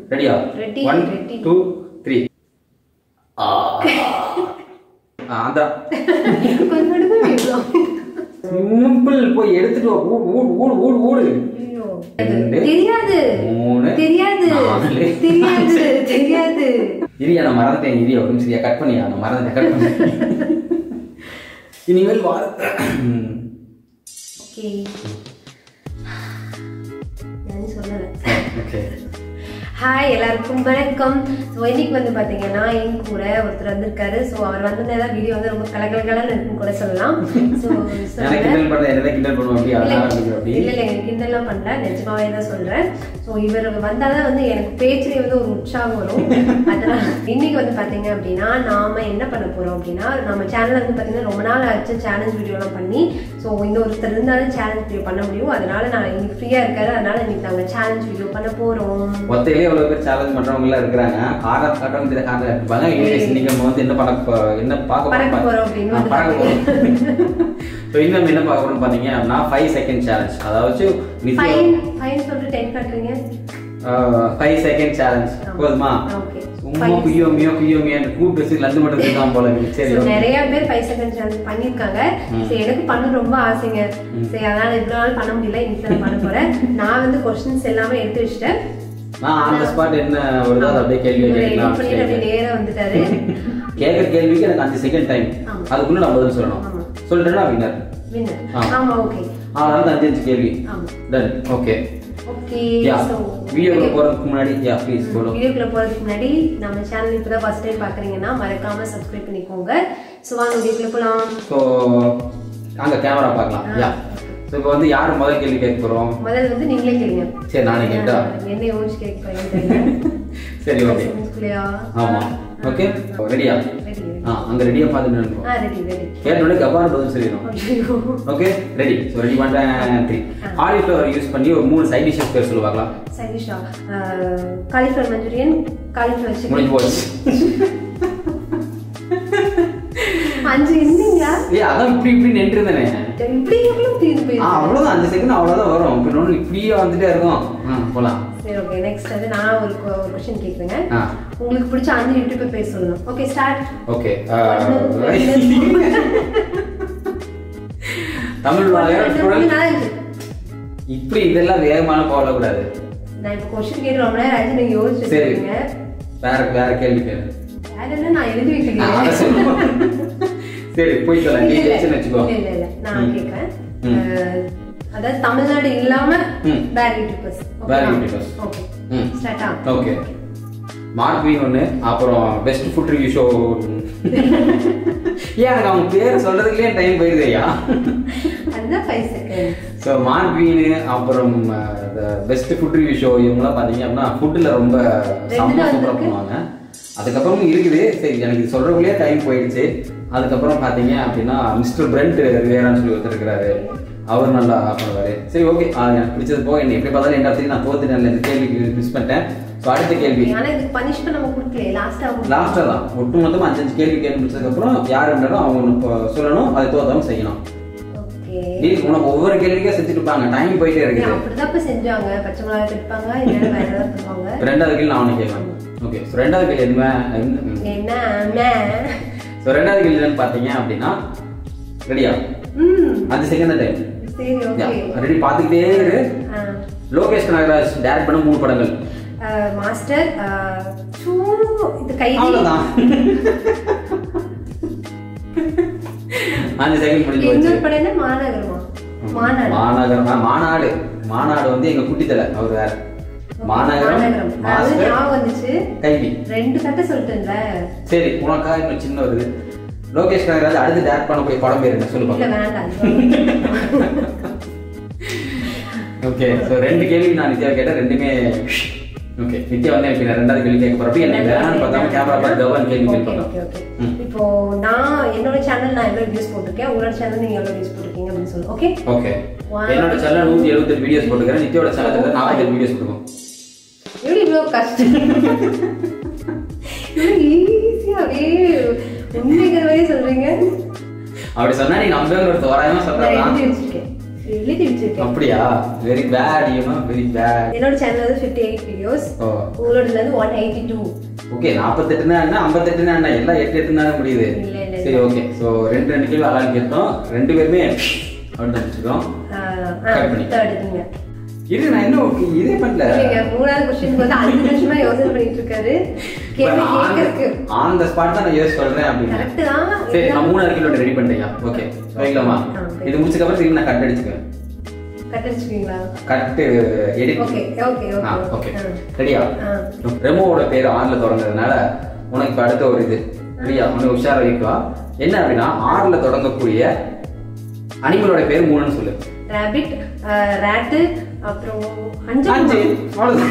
ரெடியா Ready, one ready. Two three Andhra கொஞ்சம் நடுவே இவ்வளோ. சிம்பிள் போய் எடுத்துட்டு வா. ஊடு ஊடு ஊடு ஊடு ஊடு ஐயோ. ரெண்டு, தெரியாது மூணு, தெரியாது நாலு, தெரியாது தெரியாது இரியா நான் மறந்துட்டேன் இரியா ஒரு நிமிஷம் கட் பண்ணியா நான் மறந்துட்டேன் கட் பண்ணி இனிமேல் வார ஓகே நான் சொல்லலை ஓகே ஹாய் எல்லாருக்கும் வணக்கம் ஸோ இன்னைக்கு வந்து பார்த்தீங்கன்னா என் கூட ஒருத்தர் வந்திருக்காரு ஸோ அவர் வந்ததுனால வீடியோ வந்து ரொம்ப கலகலகலன்னு இருக்குன்னு கூட சொல்லலாம் ஸோ எனக்கு கிண்டல் பண்ண என்ன கிண்டல் பண்ணுவோம் அப்படி இல்ல அதனால அப்படிங்கிற அப்படி இல்ல இல்ல கிண்டல்லாம் பண்ணல நிஜமாவே தான் சொல்றேன் ஸோ இவர் வந்தாதான் வந்து எனக்கு பேச்சுலேயே வந்து ஒரு உற்சாகம் வரும் அதனால இன்னைக்கு வந்து பாத்தீங்க அப்படின்னா நாம என்ன பண்ண போறோம் அப்படின்னா நம்ம சேனல்ல வந்து பாத்தீங்கன்னா ரொம்ப நாள் ஆச்சு சேலஞ்ச் வீடியோலாம் பண்ணி ஸோ இந்த ஒருத்தர் இருந்தாலும் சேலஞ்ச் வீடியோ பண்ண முடியும் அதனால நான் இன்னைக்கு ஃப்ரீயா இருக்காரு அதனால இன்னைக்கு நாங்க சேலஞ்ச் வீடியோ பண்ண போறோம் ஒத்தையிலே எவ்வளவு பேர் சேலஞ்ச் பண்றவங்க எல்லாம் இருக்கிறாங்க ஆடா காட்டம் இந்த காட்ட இருப்பாங்க இன்னைக்கு இன்னைக்கு நம்ம வந்து என்ன பண்ண போ- என்ன பார்க்க பறக்க போறோம் அப்படின்னு ஆ, பறக்க போறோம் ஸோ இன்னும் நம்ம என்ன பார்க்க போறோம் பாத்தீங்க அப்படின்னா ஃபைவ் செகண்ட் சேலஞ்ச் அதாவது நித்யா ஃபைன் ஃபைன் சொல்லிட்டு டென் காட்டுறீங்க ஃபைவ் செகண்ட் சேலஞ்ச் போதுமா ஓகே சும்மா குய்யோ மியோ குய்யோ மியோன்னு கூப்பிட்டு வச்சு லந்து மட்டும் இருக்கான் போல இருக்கு. சரி So, okay. நிறைய பேர் ஃபைவ் செகண்ட் சேலஞ்ச் பண்ணியிருக்காங்க சரி எனக்கு பண்ண ரொம்ப ஆசைங்க சரி அதனால இவ்வளவு நாள் பண்ண முடியல இன்னைக்கு நான் பண்ண போறேன் நான் வந்து கொஸ்டின்ஸ் எல்லாமே எடுத்து வச்சுட்டேன் நான் ஆன் த ஸ்பாட் என்ன வருதோ அதை அப்படியே கேள்வி இவரை கேட்கலாம் edit பண்ணிட்டு அப்படியே நேரா வந்துட்டாரு கேட்குற கேள்விக்கு எனக்கு அஞ்சு செகண்ட் டைம் ஆமா. அதுக்குள்ள நான் பதில் சொல்லணும் ஆமா. சொல்லிட்டேன்னா வின்னர் வின்னர் ஆ. ஆமா ஓகே அதனால அஞ்சு அஞ்சு கேள்வி ஆமா done okay okay yeah so வீடியோக்குள்ள போறதுக்கு முன்னாடி யா ப்ளீஸ் போலோ வீடியோக்குள்ள போறதுக்கு முன்னாடி நம்ம சேனல் இப்பதான் ஃபர்ஸ்ட் டைம் பாக்குறீங்கன்னா மறக்காம சப்ஸ்கிரைப் பண்ணிக்கோங்க ஸோ வாங்க வீடியோக்குள்ள போலாம் ஸோ அங்க கேமரா பார்க்கலாம் யா ஸோ இப்போ வந்து யார் முதல் கேள்வி கேட்க போறோம் முதல்ல வந்து நீங்களே கேளுங்க சரி நானே கேட்டா என்ன யோசிச்சு கேட்க போறீங்க சரி ஓகே தெரியல ஆமா ஓகே ரெடியா ரெடி ஆ அங்க ரெடியா பார்த்துட்டு ஆ ரெடி ரெடி கேட்டோடனே கப்பான பதில் சொல்லிடணும் ஐயோ ஓகே ரெடி ஸோ ரெடி பண்ணுறேன் த்ரீ காலிஃப்ளவர் யூஸ் பண்ணி ஒரு மூணு சைட் டிஷ்ஷஸ் பேர் சொல்லு பார்க்கலாம் சைடிஷா காலிஃப்ளவர் மஞ்சூரியன் காலிஃப்ளவர் முடிஞ்சு சிக்கன் போச்சு அஞ்சு இருந்தீங்களா ஏய் அதான் இப்படி இப்படி நின்று இருந்தேனே இப்படி எவ்வளவு தீர்ந்து ஆ போயிருக்கு அவ்வளோதான் அஞ்சு செகண்ட் அவ்வளோதான் வரும் இப்போ ஒன்று இப்படியே வந்துட்டே இருக்கும் ஆ போகலாம் சரி ஓகே நெக்ஸ்ட் வந்து நான் ஒரு கொஸ்டின் கேட்குறேங்க ஆ உங்களுக்கு பிடிச்ச அஞ்சு யூடியூப் பேர் சொல்லணும் ஓகே ஸ்டார்ட் ஓகே தமிழ் வாங்க இப்படி இதெல்லாம் வேகமான போகக்கூடாது நான் இப்போ கொஸ்டின் கேட்டு ரொம்ப நேரம் ஆச்சு நீங்க யோசிச்சு சரி இருக்கீங்க வேற வேற கேள்வி கேளு வேற என்ன நான் எழுதி ஆ, அதை வைக்கிறேன் சொல்லு. சரி போய் சொல்ல நீ ஜெயிச்சுன்னு வச்சுக்கோ இல்ல இல்ல இல்ல நான் ம். கேட்கறேன் ம். அஹ், அதாவது தமிழ்நாடு இல்லாம ம். வேற யூடியூபர்ஸ் வேற YouTubers. ஓகே ம் ஸ்டார்ட்டா ஓகே மார்க்வீன் ஒன்று அப்புறம் பெஸ்ட் ஃபுட் ரிவ்யூ ஷோ ஏன் எனக்கு அவங்க பேர் சொல்றதுக்குள்ளே டைம் போயிடுது ஐயா அதுதான் ஃபைவ் செகண்ட் ஸோ மார்க்வீனு அப்புறம் பெஸ்ட் ஃபுட் ரிவ்யூ ஷோ இவங்களாம் பார்த்தீங்க அப்படின்னா ஃபுட்டில் ரொம்ப செம்ம ரெண்டு சூப்பராக வந்திருக்கு. பண்ணுவாங்க அதுக்கப்புறம் இருக்குது சரி எனக்கு இது சொல்றதுக்குள்ளே டைம் போயிடுச்சு அதுக்கப்புறம் பார்த்தீங்க அப்படின்னா மிஸ்டர் பிரெண்ட் வேறான்னு சொல்லி ஒருத்தர் இருக்கிறாரு அவர் நல்லா பண்ணுவார் சரி ஓகே எனக்கு பிடிச்சது போக என்ன எப்படி பார்த்தாலும் என்ன நான் தோத்துட்டேன் இந்த கேள்விக்கு மிஸ் பண்ணிட்டேன் ஸோ அடுத்த கேள்வி ஆனா இதுக்கு பனிஷ்மெண்ட் நம்ம கொடுக்கல லாஸ்டா லாஸ்ட்டாக தான் ஒட்டு மொத்தமாக அஞ்சு அஞ்சு கேள்வி கேட்டு முடிச்சதுக்கப்புறம் யார் இருந்தாலும் அவங்க ஒண்ணு ப- சொல்லணும் அதை தோத்தவங்க செய்யணும் ஓகே டீல் உனக்கு ஒவ்வொரு கேள்விக்கே செஞ்சுட்டு இருப்பாங்க டைம் போயிட்டே இருக்குது அப்படிதான் இப்ப செஞ்சாங்க பச்சை மிளகாய் திட்டுப்பாங்க இல்லைன்னா வேற ஏதாவது பண்ணுவாங்க இப்ப ரெண்டாவது கேள்வி நான் அவனை கேட்கலாம் ஓகே ஸோ ரெண்டாவது கேள்வி எதுவுமே என்ன மே ஸோ ரெண்டாவது கேள்வி என்னன்னு பார்த்தீங்க அப்படின்னா ரெடியா ம் அஞ்சு செகண்ட் டைம் சரி ஓகே ரெடி பார்த்துக்கிட்டே இரு லோகேஷ் கனகராஜ் டேரக்ட் பண்ண மூணு படங்கள் மாஸ்டர் சூ இது கைதி அவ்வளோதான் அஞ்சு செகண்ட் முடிஞ்சு போச்சு இன்னொரு படம் என்ன மாநகரமா மாநாடு மாநகரம் ஆ, மாநாடு மாநாடு வந்து எங்க குட்டித்தலை அவர் வேற மாநகரம் மாநகரம் அது மாஸ்டர் ஞாபகம் வந்துச்சு கைதி ரெண்டு கதை சொல்லிட்டேன்ல சரி உனக்கா இன்னும் சின்ன வருது லோகேஷ் கனகராஜ் அடுத்து டேரக்ட் பண்ண போய் படம் பேர் என்ன சொல்லு இல்ல பாக்கலாம் வேண்டாம் ஓகே ஸோ ரெண்டு கேள்வி நான் நித்யா கேட்டேன் ரெண்டுமே ஓகே நித்யா வந்து எனக்கு நான் ரெண்டாவது கேள்வி கேட்க போறப்ப என்னை வேணாம்னு பார்த்தாம கேமரா பார்த்து கவர்ன் கேள்வி Okay, கேட்கலாம் okay, okay. ம். இப்போ நான் என்னோட சேனல் நான் எவ்வளவு வியூஸ் போட்டிருக்கேன் உங்களோட சேனல் நீங்க எவ்வளவு வியூஸ் போட்டிருக்கீங்க அப்படின்னு சொல்லு ஓகே ஓகே One. என்னோட சேனல் நூற்றி எழுபத்தெட்டு வீடியோஸ் போட்டுக்கிறேன் நித்யோட சேனல் நாற்பத்தெட்டு வீடியோஸ் போட்டுக்கோம் எப்படி இவ்வளவு கஷ்டம் ஈஸியா அப்படியே உண்மைங்கிற மாதிரி சொல்றீங்க அப்படி சொன்னா நீ நம்பவே ஒரு தோராயமா நான் சொல்றதா எழுதி வச்சிருக்கேன் எழுதி வச்சிருக்கேன் அப்படியா very bad you know very bad என்னோட சேனல் வந்து ஃபிஃப்டி எயிட் வீடியோஸ் ஓ உங்களோடதுல வந்து ஒன் எயிட்டி டூ ஓகே நாற்பத்தெட்டுனா என்ன ஐம்பத்தெட்டுனா என்ன எல்லாம் எட்டு எட்டுனா முடியுது இல்ல, இல்ல, சரி ஓகே ஸோ ரெண்டு ரெண்டு கிலோ அலால் கேட்டோம் ரெண்டு பேருமே அப்படின்னு வச்சுக்கிறோம் Cut பண்ணி. தேர்ட் நீங்க இது நான் என்ன okay, இதே பண்ணல இல்லைங்க மூணாவது கொஸ்டின் வந்து அஞ்சு நிமிஷமா யோசனை பண்ணிட்டு இருக்காரு கேள்வி கேட்கறதுக்கு ஆன் த ஸ்பாட் தான் நான் யோசிச்சு சொல்றேன் அப்படின்னு கரெக்ட் தான் சரி நான் மூணாவது கிலோ ரெடி பண்ணிட்டேன் ஓகே வைக்கலாமா ஆ, okay. இது முடிச்சதுக்கப்புறம் திரும்பி நான் கட் அடிச்சுக்குவேன் கட்டடிச்சுக்கீங்களா கட்டு எடிட் ஓகே ஓகே ஆ ஓகே ஓகே ரெடியா ஆ. ரெமோவோட பேர் ஆர்ல தொடங்குறதுனால உனக்கு இப்ப அடுத்த ஒரு இது ரெடியா உனக்கு உஷார வைக்கா என்ன அப்படின்னா ஆர்ல தொடங்கக்கூடிய அனிமலோட பேர் மூணுன்னு சொல்லு ரேபிட் ரேட்டு அப்புறம் அஞ்சு அஞ்சு அவ்வளவுதான்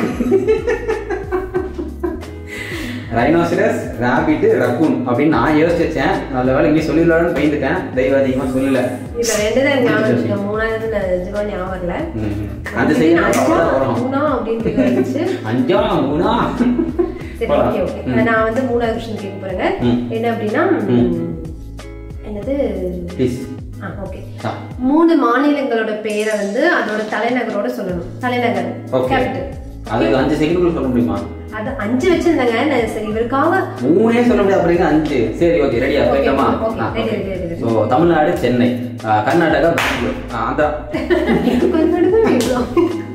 ரைனோசரஸ் ராபிட் ரக்கூன் அப்படின்னு நான் யோசிச்சு வச்சேன் நல்ல வேலை இங்கே சொல்லிடலாம்னு பயந்துட்டேன் தெய்வ அதிகமா சொல்லல இப்ப ரெண்டு தான் ஞாபகம் வச்சுக்கேன் மூணாவது நிஜமா ஞாபகம் வரல ம். அந்த செய்ய அஞ்சா, வரும் மூணா அப்படின்னு இருந்துச்சு அஞ்சா மூணா சரி போலாம். ஓகே ஓகே ம். நான் வந்து மூணாவது கொஸ்டின் கேட்க போறேங்க ம். என்ன அப்படின்னா ம். என்னது ப்ளீஸ் ஆ ஓகே ஆ மூணு மாநிலங்களோட பெயரை வந்து அதோட தலைநகரோட சொல்லணும் தலைநகர் ஓகே கேபிட்டல் அதுக்கு அஞ்சு செகண்டுக்குள்ள சொல்ல முடியுமா அது அஞ்சு வச்சிருந்தாங்க நான் சரி இவருக்காக மூணே சொல்ல முடியாது அப்படிங்க அஞ்சு சரி ஓகே ரெடியா Okay, போய்க்கலாமா okay, ready, ready, ready, ready. So Tamil Nadu Chennai ஆ, கர்நாடகா பெங்களூர் ஆ, ஆந்திரா கொஞ்சம் வேணும்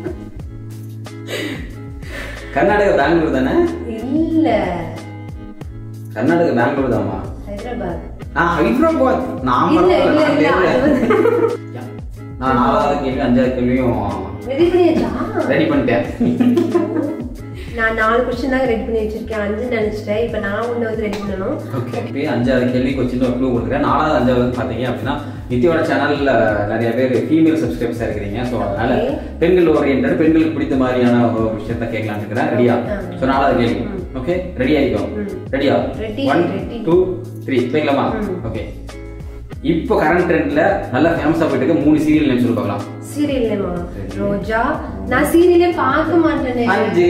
கர்நாடகா பெங்களூர் தானே இல்ல கர்நாடகா பெங்களூர் தாமா ஹைதராபாத் நான் ஹைதராபாத் நான் இல்ல, பரவாயில்ல, இல்ல, நான் இல்ல, அது தெரியல. நான் நாலாவது கேள்வி அஞ்சாவது கேள்வியும் ரெடி பண்ணியாச்சா ரெடி பண்ணிட்டேன் நான் நாலு கொஸ்டின் தான் ரெடி பண்ணி வச்சிருக்கேன் அஞ்சு நினைச்சிட்டேன் இப்ப நான் ஒண்ணு வந்து ரெடி பண்ணணும் ஓகே இப்போ அஞ்சாவது கேள்விக்கு ஒரு சின்ன ஒரு க்ளூ கொடுக்குறேன் நாலாவது அஞ்சாவது வந்து பார்த்தீங்க அப்படின்னா நித்தியோட சேனல்ல நிறைய பேர் ஃபீமேல் சப்ஸ்கிரைபர்ஸாக இருக்கிறீங்க ஸோ அதனால Okay. பெண்கள் ஓரியன்ட் பெண்களுக்கு பிடித்த மாதிரியான ஒரு விஷயத்த கேட்கலாம்னு இருக்கிறேன் ரெடியா ஆ. ஸோ நாலாவது கேள்வி ம். ஓகே ரெடி ஆகிக்கும் ம். ரெடியா Ready, one ready. Two three வைக்கலாமா ம். ஓகே இப்போ கரண்ட் ட்ரெண்ட்ல நல்லா ஃபேமஸாக போயிட்டு இருக்க மூணு சீரியல் நேம் சொல்லி பார்க்கலாம் சீரியல்லேமா சரி. ரோஜா நான் சீரியலே பார்க்க மாட்டேனே அஞ்சு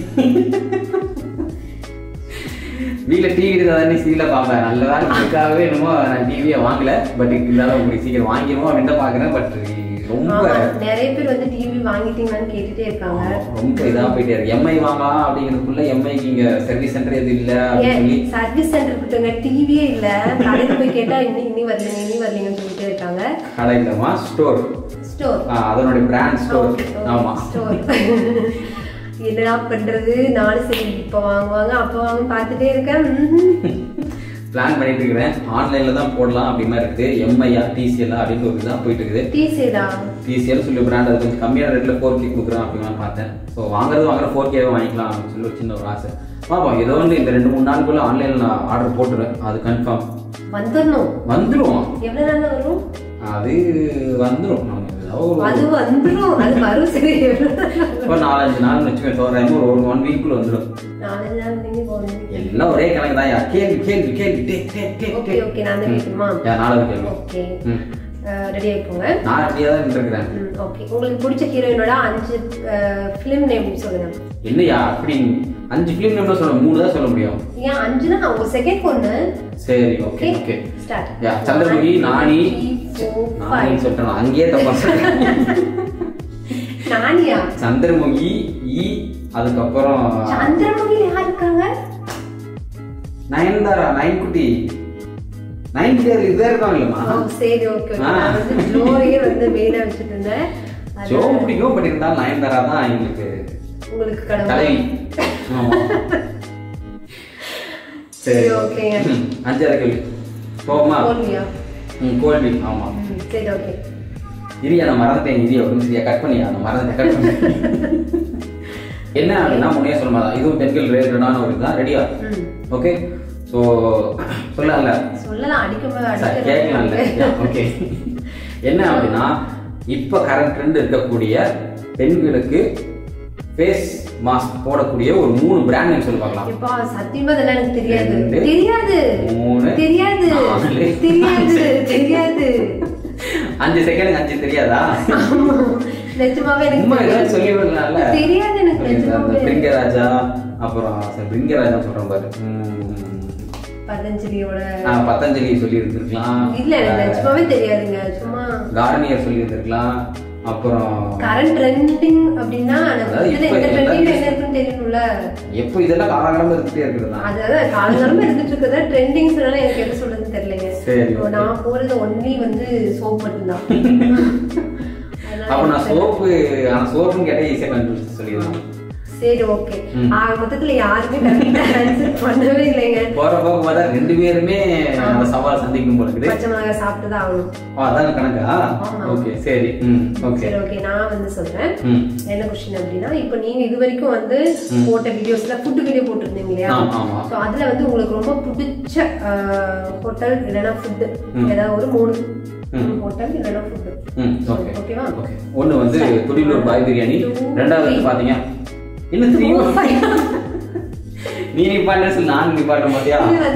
வீட்ல டிவி இருந்தா சீரியல பார்ப்பேன் நல்ல வேலை இதுக்காகவே என்னமோ நான் டிவியை வாங்கல பட் இருந்தாலும் உங்களுக்கு சீக்கிரம் வாங்கிடுவோம் அப்படின்னு தான் பாக்குறேன் பட் ரொம்ப ஆமா நிறைய பேர் வந்து டிவி வாங்கிட்டீங்களான்னு கேட்டுட்டே இருக்காங்க ரொம்ப இதா போயிட்டே இருக்கு எம்ஐ வாங்கலாம் அப்படிங்கிறதுக்குள்ள எம்ஐக்கு இங்க சர்வீஸ் சென்டர் எதுவும் இல்ல அப்படின்னு ஏன் சொல்லி சர்வீஸ் சென்டர் கொடுத்தவங்க டிவியே இல்ல கடைக்கு போய் கேட்டா இன்னி இன்னி வரலங்க இன்னி வரலங்கன்னு சொல்லிட்டே இருக்காங்க கடை இல்லமா ஸ்டோர் ஸ்டோர் அதனுடைய பிராண்ட் ஸ்டோர் ஆமா ஸ்டோர் என்னடா பண்றது நானும் சரி இப்ப வாங்குவாங்க அப்ப வாங்க பார்த்துட்டே இருக்கேன் ம்ஹும். பிளான் பண்ணிட்டு இருக்கிறேன் ஆன்லைன்ல தான் போடலாம் அப்படிமா இருக்குது எம்ஐயா டிசிஎல் அப்படின்னு ஒரு இதுதான் போயிட்டு இருக்குது டிசிடா டிசிஎல் சொல்லி பிராண்ட் அது கொஞ்சம் கம்மியான ரேட்ல ஃபோர் கே கொடுக்குறேன் அப்படின்னு பார்த்தேன் ஸோ வாங்குறது வாங்குற ஃபோர் கேவே வாங்கிக்கலாம் அப்படின்னு சொல்லி ஒரு சின்ன ஒரு ஆசை பார்ப்போம் ஏதோ ஒன்று இந்த ரெண்டு மூணு நாளுக்குள்ள ஆன்லைனில் நான் ஆர்டர் போட்டுருவேன் அது கன்ஃபார்ம் வந்துடணும் வந்துடும் எவ்வளவு நாள்ல வரும் அது வந்துடும் நம்ம ஏதோ ஒரு- அது வந்துடும் அது வரும் சரி எவ்வளவு நாள் வரும்? இப்போ நாலஞ்சு நாள் வச்சுக்கோங்க தோராயமா ஒரு ஒரு ஒன் வீக்குள்ள வந்துடும் நாலஞ்சு நாள் நீங்க போகணும் எல்லாம் ஒரே கணக்கு தான் யா கேள்வி கேள்வி கேள்வி take take take okay okay நான் தான் கேட்கணுமா யா நாலாவது கேள்வி ஓகே ம் ரெடி ஆயிக்கோங்க நான் அப்படியே தான் நின்றுக்கிறேன் ம், ஓகே உங்களுக்கு பிடிச்ச ஹீரோயினோட அஞ்சு ஃபிலிம் நேம் சொல்லுங்க என்னய்யா அப்படி அஞ்சு ஃபிலிம் நேம் சொல்ல மூணு தான் சொல்ல முடியும் ஏன் அஞ்சுனா நான் ஒரு செகண்ட் ஒன்று சரி okay okay okay start yeah Chandramukhi நாணி நாணி சொல்லிட்டேன் நான் அங்கேயே தப்பா சொல்லிட்டேன் நானியா சந்திரமுகி ஈ அதுக்கப்புறம் சந்திரமுகில யார் இருக்காங்க நயன்தாரா நயன்குட்டி நயன்குட்டி அது இதா இருக்காங்க இல்லம்மா ஓ சரி ஓகே ஓகே ஆ. நான் வந்து ஜோயே வந்து மெயினா வச்சுட்டு இருந்தேன் அது ஜோ பிடிக்கும் பட் இருந்தாலும் நயன்தாரா தான் எங்களுக்கு உங்களுக்கு கடவுள் தலைவி ஆமா சரி சரி, ஓகேங்க. ம், அஞ்சாவது கேள்வி போமா போலியா ம் கோல்வி ஆமா ம், சரி ஓகே இரியா நான் மறந்துட்டேன் இரியா அப்படின்னு சரியா கட் பண்ணியா நான் மறந்துட்டேன் கட் பண்ணி என்ன அப்படின்னா முன்னே சொல்ல மாதிரி இதுவும் பெண்கள் ரிலேட்டடான ஒரு இதுதான் ரெடியா ம் ஓகே ஸோ சொல்லலாம்ல சொல்லலாம் அடிக்கும் சார் கேட்கலாம்ல ஓகே என்ன அப்படின்னா இப்போ கரண்ட் ட்ரெண்ட் இருக்கக்கூடிய பெண்களுக்கு ஃபேஸ் மாஸ்க் போடக்கூடிய ஒரு மூணு பிராண்ட் நேம் சொல்லி பார்க்கலாம் இப்பா சத்தியமா இதெல்லாம் எனக்கு தெரியாது ரெண்டு, தெரியாது மூணு, தெரியாது நாலு, தெரியாது தெரியாது அஞ்சு செகண்ட் அஞ்சு தெரியாதா ஆமா. நிஜமாவே எனக்கு உண்மை தெரியாது. ஏதாவது சொல்லி விடலாம்ல தெரியாது எனக்கு அந்த நிஜமாவே பிரிங்கராஜா அப்புறம் சரி, பிரிங்கராஜா சொல்றேன் பாரு ம், பதஞ்சலியோட ஆ, பதஞ்சலி சொல்லி இருந்திருக்கலாம் இல்ல எனக்கு நிஜமாவே தெரியாதுங்க சும்மா கார்னியர் சொல்லி இருந்திருக்கலாம் அப்புறம் கரண்ட் ட்ரெண்டிங் அப்படின்னா எனக்கு அதாவது இதுல இப்ப இந்த எல்லா ட்ரெண்டிங்ல என்ன இருக்குன்னு தெரியணும்ல எப்போ இதெல்லாம் காலகாலமா இருந்துட்டே இருக்குது தான் அதாவது காலங்காலமா இருந்துட்டு இருக்கிறத ட்ரெண்டிங் சொன்னாலும் எனக்கு எது சொல்றதுன்னு தெரியலைங்க சரி, இப்போ okay. நான் போறது ஒன்லி வந்து சோப் மட்டும்தான் அப்போ நான் சோப்பு ஆனா சோப்புன்னு கேட்டா ஈஸியா கண்டுபிடிச்சு சொல்லிடலாம் சரி ஓகே ம். ஆக மொத்தத்துல யாருமே கரெக்டா ஆன்சர் பண்ணவே இல்லைங்க போற போக பார்த்தா ரெண்டு பேருமே அந்த சவால் சந்திக்கும் போல இருக்குது பச்சை மிளகாய் சாப்பிட்டு தான் ஆகணும் ஓ, அதாங்க கணக்கா ஆமா. ஓகே சரி ம் ஓகே சரி ஓகே நான் வந்து சொல்றேன் ம் என்ன கொஸ்டின் அப்படின்னா இப்போ நீங்க இது வரைக்கும் வந்து போட்ட வீடியோஸ்ல ஃபுட் வீடியோ போட்டிருந்தீங்க இல்லையா ஆமா, ஆமா. ஸோ அதுல வந்து உங்களுக்கு ரொம்ப பிடிச்ச ஹோட்டல் இல்லைன்னா ஃபுட் ஏதாவது ஒரு மூணு ஹோட்டல் இல்லைன்னா ஃபுட் ம் ஓகே ஓகேவா ஓகே ஒன்று வந்து துடிலூர் பாய் பிரியாணி ரெண்டாவது வந்து பாத்தீங்க இன்னும் த்ரீ நீ நிப்பாட்ட சொல்லி நான் நிப்பாட்ட மாட்டியா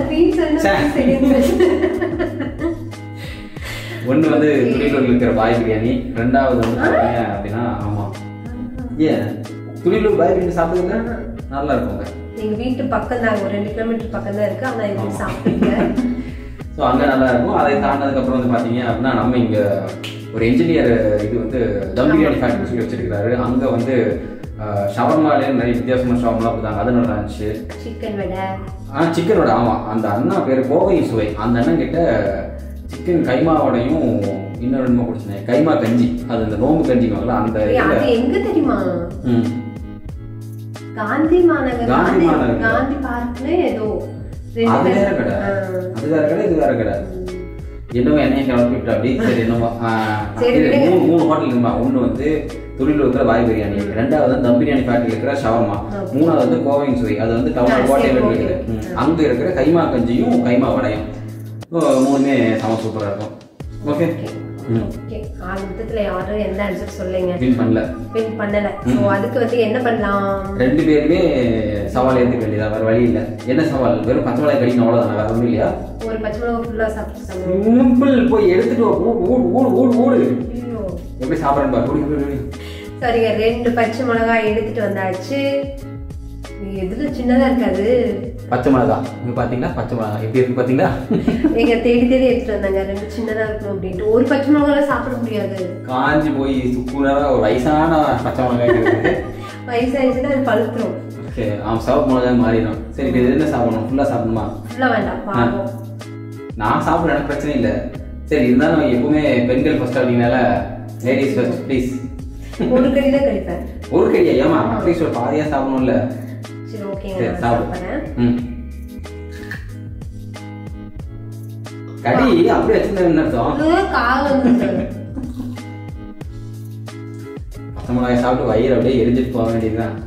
ஒன்று வந்து துடிலூர்ல இருக்கிற பாய் பிரியாணி ரெண்டாவது வந்து பாத்தீங்க அப்படின்னா ஆமா ஏன் துடிலூர் பாய் பிரியாணி சாப்பிடுங்க நல்லா இருக்குங்க எங்க வீட்டு பக்கம் தான் ஒரு ரெண்டு கிலோமீட்டர் பக்கம் தான் இருக்கு ஆனா இது சாப்பிட்டீங்க ஸோ அங்கே நல்லா இருக்கும் அதை தாண்டதுக்கப்புறம் வந்து பார்த்தீங்க அப்படின்னா நம்ம இங்கே ஒரு இன்ஜினியர் இது வந்து தம் பிரியாணி ஃபேக்ட்ரி சொல்லி வச்சிருக்காரு அங்கே வந்து ஷவர்மாலே நிறைய வித்தியாசமான ஷவர்மா கொடுத்தாங்க அது நல்லா இருந்துச்சு சிக்கன் வடை ஆ சிக்கனோட ஆமாம் அந்த அண்ணா பேர் கோவை சுவை அந்த அண்ணன் கிட்ட சிக்கன் கைமாவோடையும் இன்னொரு என்னமோ குடிச்சினேன் கைமா கஞ்சி அது அந்த நோம்பு கஞ்சிக்குவாங்களா அந்த ஏய், இதுல அது எங்க தெரியுமா ம் காந்தி மாநகர் காந்தி காந்தி மாநகர். காந்தி பார்க்ல ஏதோ ரெண்டு அது வேற பேர்- கடை ஆ. அது வேற கடை இது வேற கடை என்னவோ என்னையும் கிளப்பிட்டு அப்படி சரி என்னவோ ஆ, சரி, இது விடுங்க. மூணு மூணு ஹோட்டல் இருக்குமா ஒன்று வந்து துளியில் இருக்கிற பாய் பிரியாணி ரெண்டாவது வந்து தம் பிரியாணி ஃபேக்டரி இருக்கிற ஷவர்மா மூணாவது வந்து கோவைங் சுவை அது வந்து ஆ, டவுன் சரி, கோட்டையில் okay. இருக்குது ம். அங்க இருக்கிற கைமா கஞ்சியும் கைமா வடையும் ஓ, மூணுமே செம சூப்பரா இருக்கும் ஓகே ம் ஓகே ஆக மொத்தத்துல யாரும் எந்த ஆன்சர் சொல்லுங்க வின் பண்ணல வின் பண்ணல சோ அதுக்கு வந்து என்ன பண்ணலாம் ரெண்டு பேருமே சவால் ஏற்றுக்க வேண்டியதா வேற வழி இல்லை என்ன சவால் வெறும் பச்சை மிளகாய் கடிக்கணும் அவ்வளோதானே வேற ஒன்றும் இல்லையா ஒரு பச்சை மிளகா ஃபுல்லா சாப்பிட்டு சிம்பிள் போய் எடுத்துட்டு வா. ஓடு ஓடு ஓடு ஓடு ஓடு ஐயோ எப்படி சாப்பிட்றேன் பாரு ஓடி, ஓடி, ஓடி. சரிங்க ரெண்டு பச்சை மிளகாய் எடுத்துட்டு வந்தாச்சு இது எதுல சின்னதா இருக்காது பச்சை மிளகா இங்க பாத்தீங்களா பச்சை மிளகா எப்படி இருக்கு பாத்தீங்களா எங்க தேடி தேடி எடுத்துட்டு வந்தாங்க ரெண்டு சின்னதா இருக்கும் அப்படின்ட்டு ஒரு பச்சை மிளகாய் சாப்பிட முடியாது காஞ்சி போய் சுக்குனரா ஒரு வயசான பச்சை மிளகாய் இருக்குது வயசாயிடுச்சுன்னா அது பழுத்துரும் ஓகே அவன் சிவப்பு மிளகாய் மாறிடும் சரி இப்போ இது என்ன சாப்பிடணும் ஃபுல்லா சாப்பிடணுமா ஃபுல்லா வேண்டாம் பாவம் நான் சாப்பிட எனக்கு பிரச்சனை இல்லை சரி இருந்தாலும் எப்பவுமே பெண்கள் ஃபர்ஸ்ட் அப்படிங்கனால லேடிஸ் ஃபர்ஸ்ட் ப்ளீஸ் ஒரு கடி தான் கடிப்பேன் ஒரு கடியா ஏமா அட்லீஸ்ட் ஒரு பாதியா சாப்பிடணும்ல சரி ஓகேங்க சரி நான் சாப்பிடு சாப்பிட்றேன் ம் கடி அப்படியே வச்சிருந்தா என்ன அர்த்தம் காகம் வந்து பச்சை மிளகாய் சாப்பிட்டு வயிறு அப்படியே எரிஞ்சிட்டு போக வேண்டியதுதான்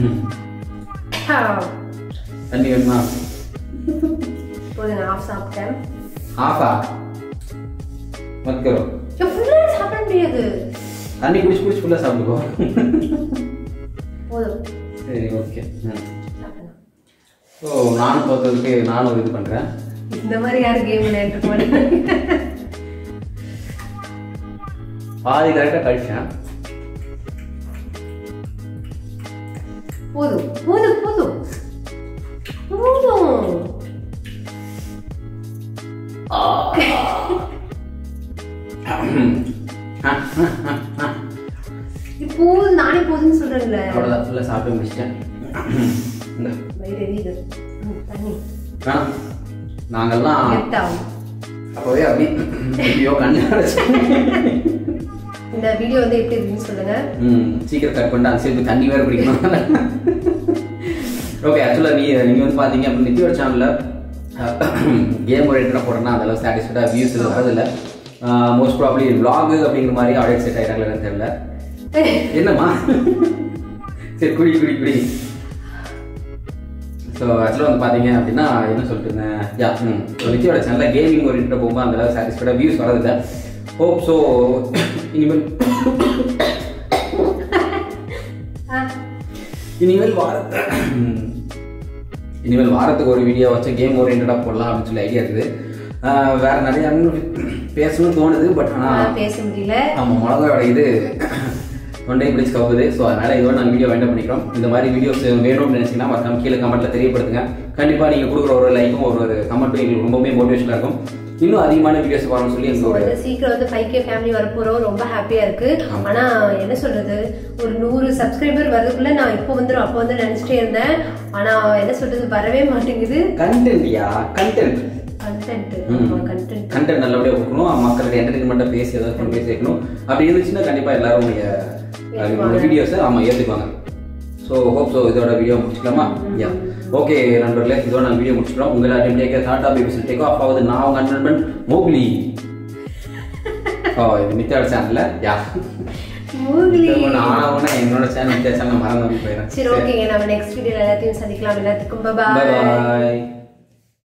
தண்ணி வேணுமா போதுங்க ஆஃப் சாப்பிட்டேன் ஆஃபா மத்கரோ ஃபுல்லா சாப்பிட முடியாது தண்ணி குடிச்சு குடிச்சு ஃபுல்லாக சாப்பிடுக்கோ போதும் சரி ஓகே ம் சாப்பிடலாம் ஸோ நானும் தோத்ததுக்கு நானும் ஒரு இது பண்ணுறேன் இந்த மாதிரி யாரும் கேம் விளையாட்டு மாட்டாங்க பாதி கரெக்டாக கழிச்சேன் போதும் போதும் போதும் போதும் இது போதும் நானே போதும்னு சொல்றேன்ல அவ்வளோதான் ஃபுல்லாக சாப்பிட்டு முடிச்சிட்டேன் இந்த வயிறு எரியுது ம், தண்ணி வேணாம் நாங்கெல்லாம் கெட் ஆகும் அப்போவே அப்படி ஐயோ கண்ணு அடைச்சு இந்த வீடியோ வந்து எப்படி இருக்குன்னு சொல்லுங்க ம் சீக்கிரம் கட் பண்ணிட்டு அந்த சைடு தண்ணி வேறு குடிக்கணும் ஓகே ஆக்சுவலாக நீ நீங்கள் வந்து பார்த்தீங்க அப்படின்னு நித்தியோட சேனலில் கேம் ஓரியன்டாக போட்டோம்னா அந்த அளவு சாட்டிஸ்ஃபைடாக வியூஸ் வரதில்லை மோஸ்ட் ப்ராப்ளி vlog அப்படிங்கிற மாதிரி ஆடியன்ஸ் செட் ஆகிட்டாங்களே தெரியல என்னம்மா சரி குடி குடி குடி ஸோ ஆக்சுவலாக வந்து பார்த்தீங்க அப்படின்னா என்ன சொல்லிட்டு இருந்தேன் யா ம் நித்தியோட சேனலில் கேமிங் ஓரியன்டாக போகும்போது அந்த அளவு சாட்டிஸ்ஃபைடாக வியூஸ் வரதில்லை ஹோப் ஸோ இனிமேல் ஆ, இனிமேல் வார இனிமேல் வாரத்துக்கு ஒரு வீடியோ வச்சு கேம் ஓரியன்டாக போடலாம் அப்படின்னு சொல்லி ஐடியா இருக்குது ஆஹ் வேற நிறைய இன்னும் பேசணும்னு தோணுது பட் ஆனால் ஆ, பேச முடியல நம்ம மிளகாயோட இது ஒன் டே பிடிச்சி கவுது ஸோ அதனால இதோட நாங்கள் வீடியோ வைண்ட் பண்ணிக்கிறோம் இந்த மாதிரி வீடியோஸ் வேணும்னு நினைச்சீங்கன்னா மறக்காம கீழே கமெண்ட்ல தெரியப்படுத்துங்க கண்டிப்பா நீங்க கொடுக்குற ஒரு லைக்கும் ஒரு ஒரு கமெண்ட்டும் எங்களுக்கு ரொம்பவே மோட்டிவேஷனாக இருக்கும் இன்னும் அதிகமான வீடியோஸ் வரணும்னு சொல்லி So எங்களோட வந்து சீக்கிரம் வந்து ஃபைவ் கே ஃபேமிலி வரப்போறோம் ரொம்ப ஹாப்பியா இருக்கு ஆமா. ஆனா என்ன சொல்றது ஒரு நூறு சப்ஸ்கிரைபர் வரதுக்குள்ள நான் இப்போ வந்துடும் அப்போ வந்து நினைச்சிட்டே இருந்தேன் ஆனா என்ன சொல்றது வரவே மாட்டேங்குது கண்டென்ட்யா கண்டென்ட் கண்டென்ட் ம். கண்டென்ட் கண்டென்ட் நல்லபடியாக கொடுக்கணும் மக்களுக்கு என்டர்டைன்மெண்ட்டாக பேசி ஏதாவது பண்ணி பேசி வைக்கணும் அப்படி இருந்துச்சுன்னா கண்டிப்பாக எல்லாரும் உங்களுடைய ஏத்துக்குவாங்க. வீடியோஸை ஆமாம் ஏற்றுக்குவாங்க ஸோ ஹோப் ஸோ இதோட வீடியோ முடிச்சுக்கலாமா யா ஓகே நண்பர்களே இதோட நான் வீடியோ முடிச்சுக்கிறோம் உங்கள் எல்லாத்தையும் take tata baby take off ஆகுது நான் உங்கள் நண்பன் மோக்லி ஓ இது மித்தாட சேனல்ல யா மூவிலி நான் என்னோட சேனல் மித்தா சேனல் மறந்து போயிடுறேன் சரி ஓகேங்க நம்ம நெக்ஸ்ட் வீடியோல எல்லாத்தையும் சந்திக்கலாம் எல்லாத்துக்கும் பாய் பாய்